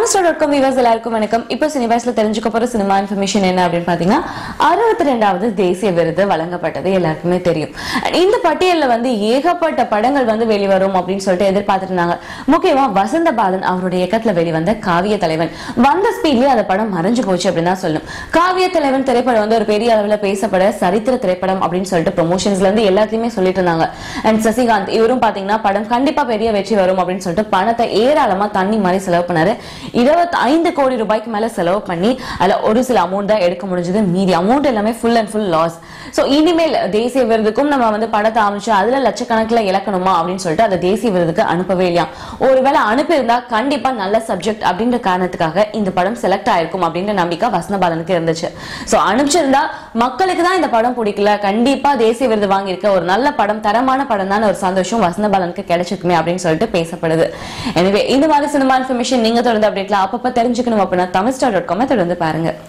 Tamilstar dot com விவாஸ் எல்லாருக்கும் வணக்கம் இப்போ சினிவாஸ்ல தெரிஞ்சுக்க போற சினிமா இன்ஃபர்மேஷன் என்ன அப்படின்னு பாத்தீங்கன்னா அறுபத்தி ரெண்டாவது தேசிய விருது வழங்கப்பட்டது எல்லாருக்குமே தெரியும் And இந்த பட்டியல்ல வந்து ஏகப்பட்ட படங்கள் வந்து வெளிவரும் அப்படின்னு சொல்லிட்டு எதிர்பார்த்துட்டு இருந்தாங்க முக்கியமா வசந்த பாலன் அவருடைய இயக்கத்துல வெளிவந்த காவிய தலைவன் வந்த ஸ்பீட்லயே அந்த படம் மறைஞ்சு போச்சு அப்படின்னு தான் சொல்லணும் காவிய தலைவன் திரைப்படம் வந்து ஒரு பெரிய அளவுல பேசப்பட சரித்திர திரைப்படம் அப்படின்னு சொல்லிட்டு ப்ரொமோஷன்ஸ்ல இருந்து எல்லாத்தையுமே சொல்லிட்டு இருந்தாங்க அண்ட் சசிகாந்த் இவரும் பாத்தீங்கன்னா படம் கண்டிப்பா பெரிய வெற்றி வரும் அப்படின்னு சொல்லிட்டு பணத்தை ஏராளமா தண்ணி மாதிரி செலவு பண்ணாரு இருபத்தி ஐந்து கோடி ரூபாய்க்கு மேல செலவு பண்ணி அதுல ஒரு சில அமௌண்ட் தான் எடுக்க முடிஞ்சது மீதி அமௌண்ட் எல்லாமே full and full loss so இனிமேல் தேசிய விருதுக்கும் நம்ம வந்து படத்தை அமைச்சு அதுல லட்சக்கணக்கில் இழக்கணுமா அப்படின்னு சொல்லிட்டு அதை தேசிய விருதுக்கு அனுப்பவே இல்லையா ஒருவேளை அனுப்பியிருந்தா கண்டிப்பா நல்ல சப்ஜெக்ட் அப்படின்ற காரணத்துக்காக இந்த படம் செலக்ட் ஆயிருக்கும் அப்படின்ற நம்பிக்கை வசனபாலனுக்கு இருந்துச்சு சோ அனுப்பிச்சிருந்தா மக்களுக்கு தான் இந்த படம் பிடிக்கல கண்டிப்பா தேசிய விருது வாங்கியிருக்க ஒரு நல்ல படம் தரமான படம் தான் ஒரு சந்தோஷம் வசனபாலனுக்கு கிடைச்சிருக்குமே அப்படின்னு சொல்லிட்டு பேசப்படுது எனவே இந்த மாதிரி சினிமா இன்ஃபர்மேஷன் நீங்க தொடர்ந்து அப்டேட்ல அப்பப்ப தெரிஞ்சுக்கணும் அப்படின்னா தமிழ் ஸ்டார் டாட் காமை தொடர்ந்து பாருங்க